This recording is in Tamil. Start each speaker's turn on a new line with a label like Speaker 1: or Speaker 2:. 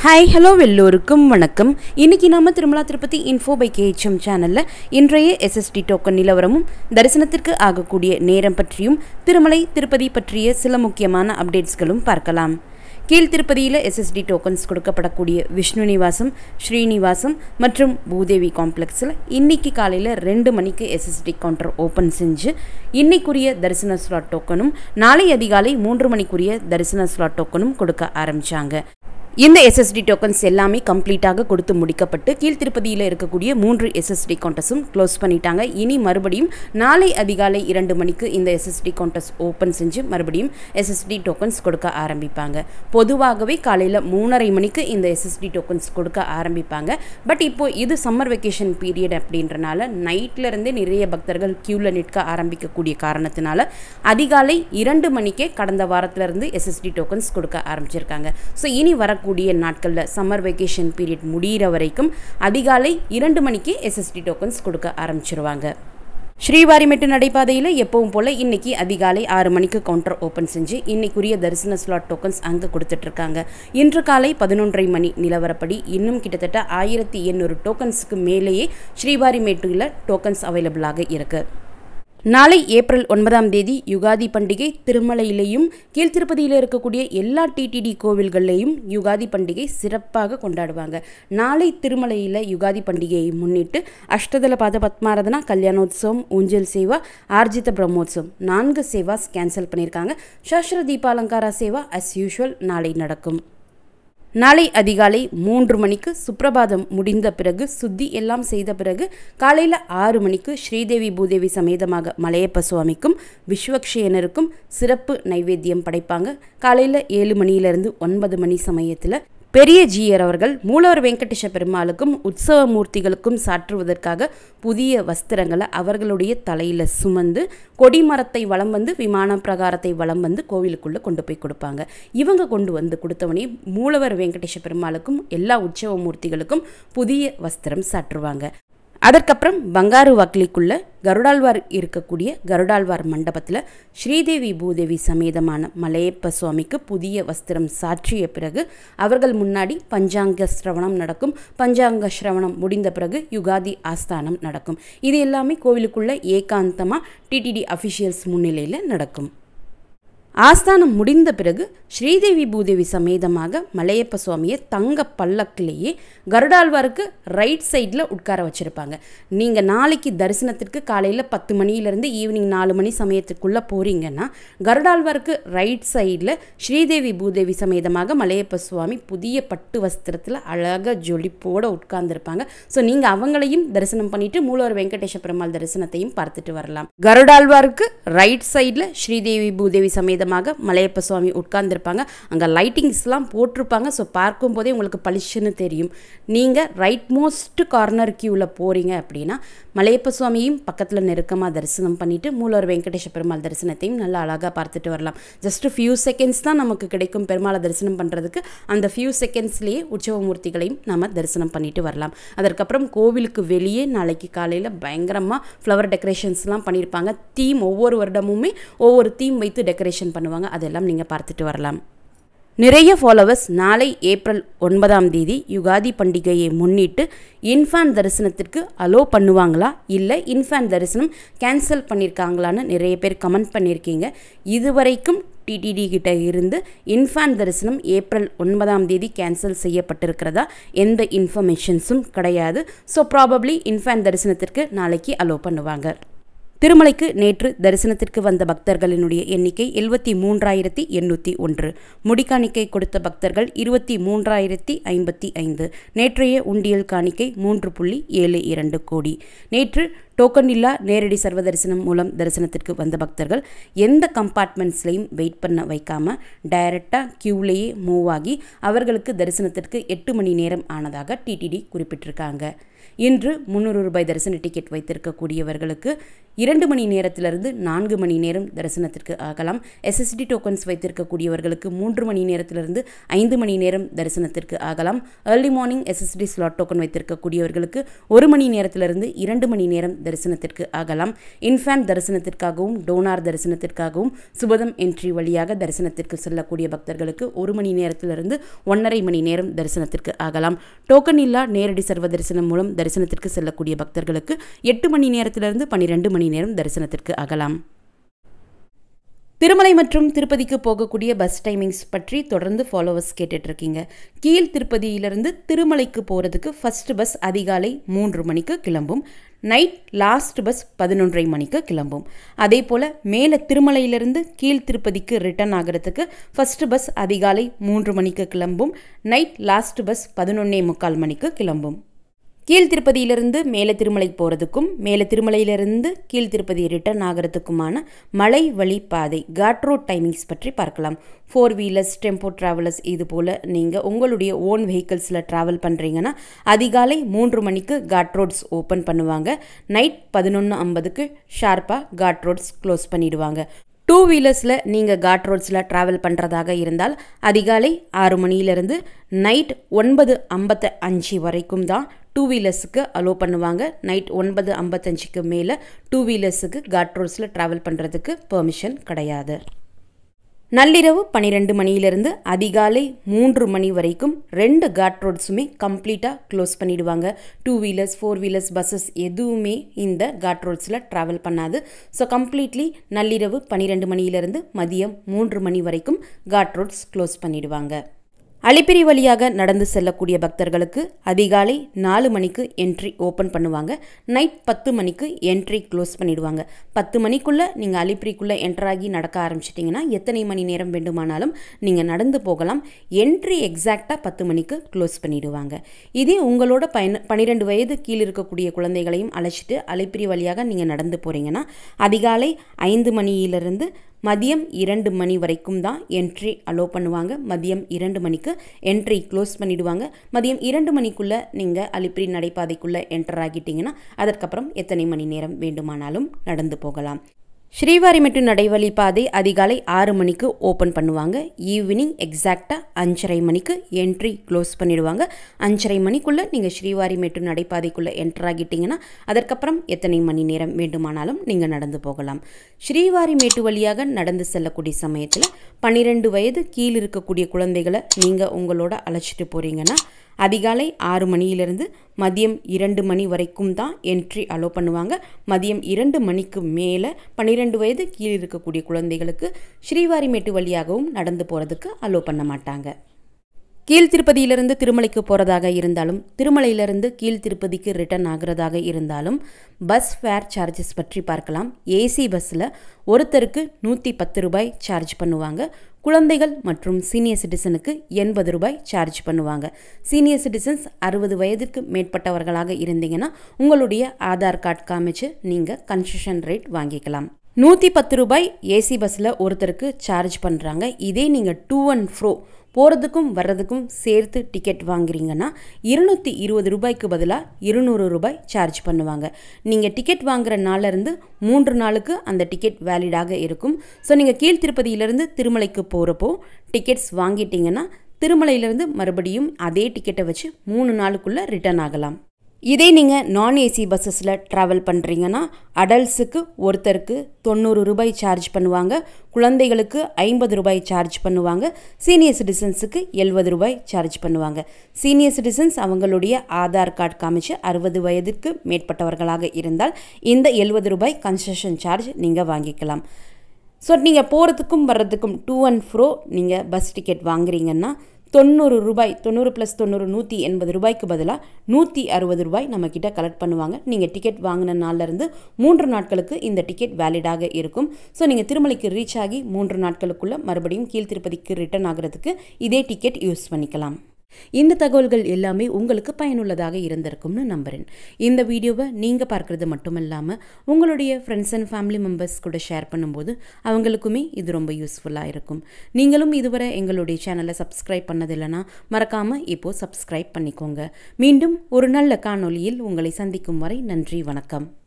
Speaker 1: ஹாய் ஹலோ எல்லோருக்கும் வணக்கம் இன்னைக்கு நாம Tirumala Tirupati info by KHM சேனலில் இன்றைய எஸ்எஸ்டி டோக்கன் நிலவரமும் தரிசனத்திற்கு ஆகக்கூடிய நேரம் பற்றியும் திருமலை திருப்பதி பற்றிய சில முக்கியமான அப்டேட்ஸ்களும் பார்க்கலாம் கீழ் திருப்பதியில் எஸ்எஸ்டி டோக்கன்ஸ் கொடுக்கப்படக்கூடிய விஷ்ணு நிவாசம் ஸ்ரீனிவாசம் மற்றும் பூதேவி காம்ப்ளெக்ஸில் இன்னைக்கு காலையில் ரெண்டு மணிக்கு எஸ்எஸ்டி கவுண்டர் ஓப்பன் செஞ்சு இன்னைக்குரிய தரிசன ஸ்லாட் டோக்கனும் நாளை அதிகாலை மூன்று மணிக்குரிய தரிசன ஸ்லாட் டோக்கனும் கொடுக்க ஆரம்பித்தாங்க இந்த எஸ்எஸ்டி டோக்கன்ஸ் எல்லாமே கம்ப்ளீட்டாக கொடுத்து முடிக்கப்பட்டு கீழ்த்திருப்பதியில் இருக்கக்கூடிய மூன்று எஸ்எஸ்டி கவுண்டர்ஸும் க்ளோஸ் பண்ணிட்டாங்க இனி மறுபடியும் நாளை அதிகாலை இரண்டு மணிக்கு இந்த எஸ்எஸ்டி கவுண்டர்ஸ் ஓப்பன் செஞ்சு மறுபடியும் எஸ்எஸ்டி டோக்கன்ஸ் கொடுக்க ஆரம்பிப்பாங்க பொதுவாகவே காலையில் மூணரை மணிக்கு இந்த எஸ்எஸ்டி டோக்கன்ஸ் கொடுக்க ஆரம்பிப்பாங்க பட் இப்போ இது சம்மர் வெக்கேஷன் பீரியட் அப்படின்றனால நைட்ல இருந்தே நிறைய பக்தர்கள் க்யூவில் நிற்க ஆரம்பிக்கக்கூடிய காரணத்தினால அதிகாலை இரண்டு மணிக்கே கடந்த வாரத்திலிருந்து எஸ்எஸ்டி டோக்கன்ஸ் கொடுக்க ஆரம்பிச்சிருக்காங்க ஸோ இனி வரக்கூடிய நாட்களில் சம்மர் வெக்கேஷன் பீரியட் முடிகிற வரைக்கும் அதிகாலை இரண்டு மணிக்கு எஸ்எஸ்டி டோக்கன்ஸ் கொடுக்க ஆரம்பிச்சிருவாங்க ஸ்ரீவாரிமெட்டு நடைபாதையில் எப்பவும் போல் இன்னைக்கு அதிகாலை ஆறு மணிக்கு கவுண்டர் ஓப்பன் செஞ்சு இன்னைக்குரிய தரிசன ஸ்லாட் டோக்கன்ஸ் அங்கே கொடுத்துட்ருக்காங்க இன்று காலை பதினொன்றரை மணி நிலவரப்படி இன்னும் கிட்டத்தட்ட ஆயிரத்தி எண்ணூறு டோக்கன்ஸுக்கு மேலேயே ஸ்ரீவாரிமேட்டில் டோக்கன்ஸ் அவைலபிளாக இருக்குது நாளை ஏப்ரல் ஒன்பதாம் தேதி யுகாதி பண்டிகை திருமலையிலையும் கீழ்த்திருப்பதியில் இருக்கக்கூடிய எல்லா டிடிடி கோவில்கள்லையும் யுகாதி பண்டிகை சிறப்பாக கொண்டாடுவாங்க நாளை திருமலையில் யுகாதி பண்டிகையை முன்னிட்டு அஷ்டதல பாத பத்மாரதனா கல்யாணோத்சவம் ஊஞ்சல் சேவா ஆர்ஜித பிரம்மோத்சவம் நான்கு சேவாஸ் கேன்சல் பண்ணியிருக்காங்க சாஸ்திர தீபாலங்காரா சேவா அஸ் யூஷுவல் நாளை நடக்கும் நாளை அதிகாலை மூன்று மணிக்கு சுப்பிரபாதம் முடிந்த பிறகு சுத்தி எல்லாம் செய்த பிறகு காலையில் ஆறு மணிக்கு ஸ்ரீதேவி பூதேவி சமேதமாக மலையப்ப சுவாமிக்கும் விஸ்வக்ஷேனருக்கும் சிறப்பு நைவேத்தியம் படைப்பாங்க காலையில் ஏழு மணியிலிருந்து ஒன்பது மணி சமயத்தில் பெரிய ஜீயர் அவர்கள் மூலவர் வெங்கடேஷ பெருமாளுக்கும் உற்சவ மூர்த்திகளுக்கும் சாற்றுவதற்காக புதிய வஸ்திரங்களை அவர்களுடைய தலையில் சுமந்து கொடிமரத்தை வலம் வந்து விமான பிரகாரத்தை வலம் வந்து கோவிலுக்குள்ளே கொண்டு போய் கொடுப்பாங்க இவங்க கொண்டு வந்து கொடுத்தவனே மூலவர் வெங்கடேஷ பெருமாளுக்கும் எல்லா உற்சவ மூர்த்திகளுக்கும் புதிய வஸ்திரம் சாற்றுவாங்க அதற்கப்புறம் பங்காரு வாக்கிலிக்குள்ள கருடாழ்வார் இருக்கக்கூடிய கருடாழ்வார் மண்டபத்தில் ஸ்ரீதேவி பூதேவி சமேதமான மலையப்ப சுவாமிக்கு புதிய வஸ்திரம் சாற்றிய பிறகு அவர்கள் முன்னாடி பஞ்சாங்க சிரவணம் நடக்கும் பஞ்சாங்க சிரவணம் முடிந்த பிறகு யுகாதி ஆஸ்தானம் நடக்கும் இது எல்லாமே கோவிலுக்குள்ள ஏகாந்தமாக டிடிடி அஃபிஷியல்ஸ் முன்னிலையில் நடக்கும் ஆஸ்தானம் முடிந்த பிறகு ஸ்ரீதேவி பூதேவி சமேதமாக மலையப்ப சுவாமியை தங்க பல்லக்கிலேயே கருடாழ்வாருக்கு ரைட் சைடில் உட்கார வச்சுருப்பாங்க நீங்கள் நாளைக்கு தரிசனத்திற்கு காலையில் பத்து மணியிலேருந்து ஈவினிங் நாலு மணி சமயத்துக்குள்ளே போகிறீங்கன்னா கருடாழ்வாருக்கு ரைட் சைடில் ஸ்ரீதேவி பூதேவி சமேதமாக மலையப்ப சுவாமி புதிய பட்டு வஸ்திரத்தில் அழகாக ஜொலிப்போடு உட்கார்ந்துருப்பாங்க ஸோ நீங்கள் அவங்களையும் தரிசனம் பண்ணிட்டு மூலவர் வெங்கடேஷ பெருமாள் தரிசனத்தையும் பார்த்துட்டு வரலாம் கருடாழ்வாருக்கு ரைட் சைடில் ஸ்ரீதேவி பூதேவி சமேத விதமாக மலையப்ப சுவாமி உட்கார்ந்துருப்பாங்க அங்கே லைட்டிங்ஸ்லாம் போட்டிருப்பாங்க ஸோ பார்க்கும்போதே உங்களுக்கு பளிச்சுன்னு தெரியும் நீங்கள் ரைட் மோஸ்ட் கார்னர் க்யூவில் போகிறீங்க அப்படின்னா மலையப்ப சுவாமியும் பக்கத்தில் நெருக்கமாக தரிசனம் பண்ணிவிட்டு மூலவர் வெங்கடேஷ பெருமாள் தரிசனத்தையும் நல்லா அழகாக பார்த்துட்டு வரலாம் ஜஸ்ட் ஃபியூ செகண்ட்ஸ் தான் நமக்கு கிடைக்கும் பெருமாளை தரிசனம் பண்ணுறதுக்கு அந்த ஃபியூ செகண்ட்ஸ்லேயே உற்சவ மூர்த்திகளையும் நம்ம தரிசனம் பண்ணிட்டு வரலாம் அதற்கப்புறம் கோவிலுக்கு வெளியே நாளைக்கு காலையில் பயங்கரமாக ஃப்ளவர் டெக்கரேஷன்ஸ்லாம் பண்ணியிருப்பாங்க தீம் ஒவ்வொரு வருடமுமே ஒவ்வொரு தீம் வைத்து டெக்கரேஷன் பண்ணுவாங்க அதெல்லாம் நீங்கள் பார்த்துட்டு வரலாம் நிறைய ஃபாலோவர்ஸ் நாளை ஏப்ரல் ஒன்பதாம் தேதி யுகாதி பண்டிகையை முன்னிட்டு இன்ஃபேன் தரிசனத்திற்கு அலோ பண்ணுவாங்களா இல்லை இன்ஃபேன் தரிசனம் கேன்சல் பண்ணியிருக்காங்களான்னு நிறைய பேர் கமெண்ட் பண்ணியிருக்கீங்க இதுவரைக்கும் டிடிடி கிட்ட இருந்து இன்ஃபேன் தரிசனம் ஏப்ரல் ஒன்பதாம் தேதி கேன்சல் செய்யப்பட்டிருக்கிறதா எந்த இன்ஃபர்மேஷன்ஸும் கிடையாது ஸோ ப்ராபப்ளி இன்ஃபேன் தரிசனத்திற்கு நாளைக்கு அலோ பண்ணுவாங்க திருமலைக்கு நேற்று தரிசனத்திற்கு வந்த பக்தர்களினுடைய எண்ணிக்கை எழுபத்தி மூன்றாயிரத்தி எண்ணூற்றி ஒன்று முடிக்காணிக்கை கொடுத்த பக்தர்கள் இருபத்தி மூன்றாயிரத்தி ஐம்பத்தி ஐந்து நேற்றைய உண்டியல் காணிக்கை மூன்று புள்ளி ஏழு இரண்டு கோடி நேற்று டோக்கன் இல்லா நேரடி சர்வ தரிசனம் மூலம் தரிசனத்திற்கு வந்த பக்தர்கள் எந்த கம்பார்ட்மெண்ட்ஸ்லையும் வெயிட் பண்ண வைக்காம டைரக்டாக க்யூலேயே மூவ் ஆகி அவர்களுக்கு தரிசனத்திற்கு எட்டு மணி நேரம் ஆனதாக டிடிடி குறிப்பிட்டிருக்காங்க இன்று முந்நூறு ரூபாய் தரிசன டிக்கெட் வைத்திருக்கக்கூடியவர்களுக்கு இரண்டு மணி நேரத்திலிருந்து நான்கு மணி நேரம் தரிசனத்திற்கு ஆகலாம் எஸ்எஸ்டி டோக்கன்ஸ் வைத்திருக்கக்கூடியவர்களுக்கு மூன்று மணி நேரத்திலிருந்து ஐந்து மணி நேரம் தரிசனத்திற்கு ஆகலாம் early morning SST slot token வைத்திருக்கக்கூடியவர்களுக்கு ஒரு மணி நேரத்திலிருந்து இரண்டு மணி நேரம் தரிசனத்திற்கு ஆகலாம் இன்ஃபேண்ட் தரிசனத்திற்காகவும் டோனார் தரிசனத்திற்காகவும் சுபதம் என்ட்ரி வழியாக தரிசனத்திற்கு செல்லக்கூடிய பக்தர்களுக்கு ஒரு மணி நேரத்திலிருந்து ஒன்றரை மணி நேரம் தரிசனத்திற்கு ஆகலாம் டோக்கன் இல்லா நேரடி சர்வ தரிசனம் மூலம் தரிசனத்திற்கு செல்லக்கூடிய பக்தர்களுக்கு எட்டு மணி நேரத்திலிருந்து பன்னிரெண்டு மணி நேரம் தரிசனத்திற்கு ஆகலாம் திருமலை மற்றும் திருப்பதிக்கு போகக்கூடிய பஸ் டைமிங்ஸ் பற்றி தொடர்ந்து ஃபாலோவர்ஸ் கேட்டுட்ருக்கீங்க கீழ் திருப்பதியிலிருந்து திருமலைக்கு போகிறதுக்கு ஃபஸ்ட்டு பஸ் அதிகாலை மூன்று மணிக்கு கிளம்பும் நைட் லாஸ்ட் பஸ் பதினொன்றரை மணிக்கு கிளம்பும் அதே போல் மேலே திருமலையிலிருந்து கீழ் திருப்பதிக்கு ரிட்டர்ன் ஆகிறதுக்கு ஃபஸ்ட்டு பஸ் அதிகாலை மூன்று மணிக்கு கிளம்பும் நைட் லாஸ்ட் பஸ் பதினொன்னே முக்கால் மணிக்கு கிளம்பும் கீழ் திருப்பதியிலிருந்து மேலே திருமலை போகிறதுக்கும் மேலே திருமலையிலிருந்து கீழ் திருப்பதி ரிட்டர்ன் ஆகிறதுக்குமான மலை வழி பாதை காட் ரோட் டைமிங்ஸ் பற்றி பார்க்கலாம் ஃபோர் வீலர்ஸ் டெம்போ ட்ராவலர்ஸ் இது போல் நீங்கள் உங்களுடைய ஓன் வெஹிக்கிள்ஸில் ட்ராவல் பண்ணுறீங்கன்னா அதிகாலை மூன்று மணிக்கு காட் ரோட்ஸ் ஓப்பன் பண்ணுவாங்க நைட் பதினொன்று ஐம்பதுக்கு ஷார்ப்பாக காட் ரோட்ஸ் க்ளோஸ் பண்ணிடுவாங்க டூ வீலர்ஸில் நீங்கள் காட் ரோட்ஸில் ட்ராவல் பண்ணுறதாக இருந்தால் அதிகாலை ஆறு மணியிலிருந்து நைட் ஒன்பது ஐம்பத்து அஞ்சு வரைக்கும் தான் டூ வீலர்ஸுக்கு அலோவ் பண்ணுவாங்க நைட் ஒன்பது ஐம்பத்தஞ்சுக்கு மேலே டூ வீலர்ஸுக்கு காட் ரோட்ஸில் ட்ராவல் பண்ணுறதுக்கு பெர்மிஷன் கிடையாது நள்ளிரவு பன்னிரெண்டு மணியிலிருந்து அதிகாலை மூன்று மணி வரைக்கும் ரெண்டு காட் ரோட்ஸுமே கம்ப்ளீட்டாக க்ளோஸ் பண்ணிடுவாங்க two wheelers four wheelers buses எதுவுமே இந்த காட் ரோட்ஸில் ட்ராவல் பண்ணாது ஸோ கம்ப்ளீட்லி நள்ளிரவு பன்னிரெண்டு மணியிலிருந்து மதியம் மூன்று மணி வரைக்கும் காட் ரோட்ஸ் க்ளோஸ் பண்ணிடுவாங்க அலிப்பிரி வழியாக நடந்து செல்லக்கூடிய பக்தர்களுக்கு அதிகாலை நாலு மணிக்கு என்ட்ரி ஓப்பன் பண்ணுவாங்க நைட் பத்து மணிக்கு என்ட்ரி க்ளோஸ் பண்ணிடுவாங்க பத்து மணிக்குள்ளே நீங்கள் அலிப்பிரிக்குள்ளே என்ட்ராகி நடக்க ஆரம்பிச்சிட்டிங்கன்னா எத்தனை மணி நேரம் வேண்டுமானாலும் நீங்கள் நடந்து போகலாம் என்ட்ரி எக்ஸாக்டாக பத்து மணிக்கு க்ளோஸ் பண்ணிடுவாங்க இதே உங்களோட பயன பன்னிரெண்டு வயது கீழே இருக்கக்கூடிய குழந்தைகளையும் அழைச்சிட்டு அலிப்பிரி வழியாக நீங்கள் நடந்து போகிறீங்கன்னா அதிகாலை ஐந்து மணியிலிருந்து மதியம் இரண்டு மணி வரைக்கும் தான் என்ட்ரி அலோவ் பண்ணுவாங்க மதியம் இரண்டு மணிக்கு என்ட்ரி க்ளோஸ் பண்ணிடுவாங்க மதியம் இரண்டு மணிக்குள்ளே நீங்கள் அலிப்பிரி நடைபாதைக்குள்ளே என்டர் ஆகிட்டிங்கன்னா அதற்கப்புறம் எத்தனை மணி நேரம் வேண்டுமானாலும் நடந்து போகலாம் ஸ்ரீவாரிமெட்டு நடைவழி பாதை அதிகாலை ஆறு மணிக்கு ஓப்பன் பண்ணுவாங்க ஈவினிங் எக்ஸாக்டாக அஞ்சரை மணிக்கு என்ட்ரி க்ளோஸ் பண்ணிடுவாங்க அஞ்சரை மணிக்குள்ளே நீங்கள் ஸ்ரீவாரிமெட்டு நடைபாதைக்குள்ளே என்டர் ஆகிட்டிங்கன்னா அதற்கப்புறம் எத்தனை மணி நேரம் வேண்டுமானாலும் நீங்கள் நடந்து போகலாம் ஸ்ரீவாரிமேட்டு வழியாக நடந்து செல்லக்கூடிய சமயத்தில் பன்னிரெண்டு வயது கீழ் இருக்கக்கூடிய குழந்தைகளை நீங்கள் உங்களோட அழைச்சிட்டு போகிறீங்கன்னா அதிகாலை ஆறு மணியிலிருந்து மதியம் இரண்டு மணி வரைக்கும் தான் என்ட்ரி அலோவ் பண்ணுவாங்க மதியம் இரண்டு மணிக்கு மேலே பன்னிரெண்டு வயது கீழ் இருக்கக்கூடிய குழந்தைகளுக்கு ஸ்ரீவாரிமேட்டு வழியாகவும் நடந்து போகிறதுக்கு அலோவ் பண்ண மாட்டாங்க கீழ் திருப்பதியிலிருந்து திருமலைக்கு போகிறதாக இருந்தாலும் திருமலையிலிருந்து கீழ் திருப்பதிக்கு ரிட்டர்ன் ஆகிறதாக இருந்தாலும் பஸ் ஃபேர் சார்ஜஸ் பற்றி பார்க்கலாம் ஏசி பஸ்ஸில் ஒருத்தருக்கு நூற்றி பத்து ரூபாய் சார்ஜ் பண்ணுவாங்க குழந்தைகள் மற்றும் சீனியர் சிட்டிசனுக்கு எண்பது ரூபாய் சார்ஜ் பண்ணுவாங்க சீனியர் சிட்டிசன்ஸ் அறுபது வயதுக்கு மேற்பட்டவர்களாக இருந்தீங்கன்னா உங்களுடைய ஆதார் கார்டு காமிச்சு நீங்கள் கன்செஷன் ரேட் வாங்கிக்கலாம் நூற்றி பத்து ரூபாய் ஏசி பஸ்ஸில் ஒருத்தருக்கு சார்ஜ் பண்ணுறாங்க இதே நீங்கள் டூ அண்ட் ஃப்ரோ போகிறதுக்கும் வர்றதுக்கும் சேர்த்து டிக்கெட் வாங்குறீங்கன்னா இருநூற்றி இருபது ரூபாய்க்கு பதிலாக இருநூறு ரூபாய் சார்ஜ் பண்ணுவாங்க நீங்கள் டிக்கெட் வாங்குற நாளிலிருந்து மூன்று நாளுக்கு அந்த டிக்கெட் வேலிடாக இருக்கும் ஸோ நீங்கள் கீழ் திருப்பதியிலேருந்து திருமலைக்கு போகிறப்போ டிக்கெட்ஸ் வாங்கிட்டீங்கன்னா திருமலையிலேருந்து மறுபடியும் அதே டிக்கெட்டை வச்சு மூணு நாளுக்குள்ளே ரிட்டர்ன் ஆகலாம் இதே நீங்கள் நான் ஏசி பஸ்ஸஸில் ட்ராவல் பண்ணுறீங்கன்னா அடல்ட்ஸுக்கு ஒருத்தருக்கு தொண்ணூறு ரூபாய் சார்ஜ் பண்ணுவாங்க குழந்தைகளுக்கு ஐம்பது ரூபாய் சார்ஜ் பண்ணுவாங்க சீனியர் சிட்டிசன்ஸுக்கு எழுபது ரூபாய் சார்ஜ் பண்ணுவாங்க சீனியர் சிட்டிசன்ஸ் அவங்களுடைய ஆதார் கார்டு காமிச்சு அறுபது வயதுக்கு மேற்பட்டவர்களாக இருந்தால் இந்த எழுபது ரூபாய் கன்செஷன் சார்ஜ் நீங்கள் வாங்கிக்கலாம் ஸோ நீங்கள் போகிறதுக்கும் வர்றதுக்கும் டூ அண்ட் ஃப்ரோ நீங்கள் பஸ் டிக்கெட் வாங்குறீங்கன்னா தொண்ணூறு ரூபாய் தொண்ணூறு ப்ளஸ் தொண்ணூறு நூற்றி எண்பது ரூபாய்க்கு பதிலாக நூற்றி அறுபது ரூபாய் நம்மக்கிட்ட கலெக்ட் பண்ணுவாங்க நீங்கள் டிக்கெட் வாங்கின நாள்லேருந்து மூன்று நாட்களுக்கு இந்த டிக்கெட் வேலிடாக இருக்கும் ஸோ நீங்கள் திருமலைக்கு ரீச் ஆகி மூன்று நாட்களுக்குள்ளே மறுபடியும் கீழ் திருப்பதிக்கு ரிட்டர்ன் ஆகிறதுக்கு இதே டிக்கெட் யூஸ் பண்ணிக்கலாம் இந்த தகவல்கள் எல்லாமே உங்களுக்கு பயனுள்ளதாக இருந்திருக்கும்னு நம்புகிறேன் இந்த வீடியோவை நீங்கள் பார்க்குறது மட்டும் இல்லாமல் உங்களுடைய ஃப்ரெண்ட்ஸ் அண்ட் ஃபேமிலி மெம்பர்ஸ் கூட ஷேர் பண்ணும்போது அவங்களுக்குமே இது ரொம்ப யூஸ்ஃபுல்லாக இருக்கும் நீங்களும் இதுவரை எங்களுடைய சேனலை சப்ஸ்கிரைப் பண்ணதில்லைன்னா மறக்காமல் இப்போது சப்ஸ்கிரைப் பண்ணிக்கோங்க மீண்டும் ஒரு நல்ல காணொளியில் உங்களை சந்திக்கும் வரை நன்றி வணக்கம்